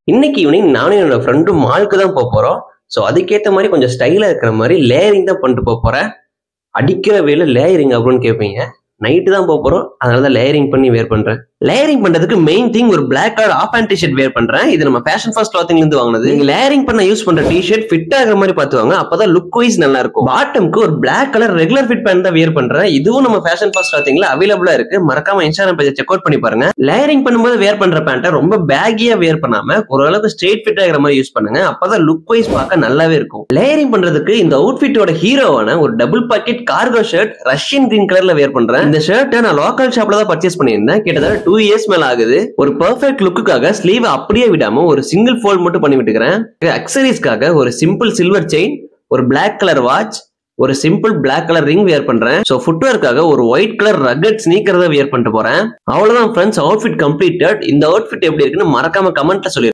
இன்னைக்கு ஈவினிங் நானும் என்னோட ஃப்ரெண்டும் மாலுக்கு தான் போக போறோம் ஸோ அதுக்கேற்ற மாதிரி கொஞ்சம் ஸ்டைலா இருக்கிற மாதிரி லேயரிங் தான் பண்ணிட்டு போக போறேன் அடிக்கிற வேலை லேயரிங் அப்படின்னு கேட்பீங்க நைட்டு தான் போக போறோம் அதனால தான் லேயரிங் பண்ணி வேர் பண்றேன் லேயரிங் பண்றதுக்கு மெயின் திங் ஒரு black colour off and t-shirt wear பண்றேன் இது நம்ம ஃபேஷன் ஃபர்ஸ்ட் கிளாத்திங்ல இருந்து வாங்கினது நீங்க லேயரிங் பண்ண யூஸ் பண்ற டிஷர்ட் ஃபிட் ஆகிற மாதிரி பார்த்துவாங்க அப்பதான் லுக் வைஸ் நல்லா இருக்கும் பாட்டம்க்கு ஒரு black colour regular fit pant தான் வேர் பண்றேன் இதுவும் நம்ம ஃபேஷன் ஃபர்ஸ்ட் கிளாத்திங்ல அவைலபிளா இருக்கு மறக்காம இன்ஸ்டாகிராம் பேஜ் செக் அவுட் பண்ணி பாருங்க லேயரிங் பண்ணும்போது வேர் பண்ற பேண்ட்டை ரொம்ப பேகியா வேர் பண்ணாம ஓரளவுக்கு ஸ்ட்ரெயிட் ஃபிட் ஆகிற மாதிரி யூஸ் பண்ணுங்க அப்பதான் லுக் வைஸ் பார்க்க நல்லாவே இருக்கும் லேயரிங் பண்றதுக்கு இந்த அவுட்ஃபிட்டோட ஹீரோவான ஒரு double pocket cargo shirt Russian green கலர்ல வேர் பண்றேன் இந்த ஷர்ட்டை நான் லோக்கல் ஷாப்ல தான் பர்ச்சேஸ் பண்ணியிருந்தேன் கிட்டத்தட்ட டூ இயர்ஸ் மேல ஆகுது ஒரு பெர்ஃபெக்ட் லுக்குக்காக ஸ்லீவ் அப்படியே விடாம ஒரு சிங்கிள் ஃபோல்ட் மட்டும் பண்ணி விட்டுக்கிறேன் அக்சரிஸ்க்காக ஒரு சிம்பிள் சில்வர் செயின் ஒரு Black கலர் வாட்ச் ஒரு simple Black colour ring wear பண்றேன் ஸோ ஃபுட்வேர்க்காக ஒரு ஒயிட் கலர் ரகட் ஸ்னீக்கர் தான் வியர் பண்ணிட்டு போறேன் அவ்வளவுதான் ஃப்ரெண்ட்ஸ் அவுட்ஃபிட் கம்ப்ளீட்டட் இந்த அவுட்ஃபிட் எப்படி இருக்குன்னு மறக்காம கமெண்ட்ல சொல்லி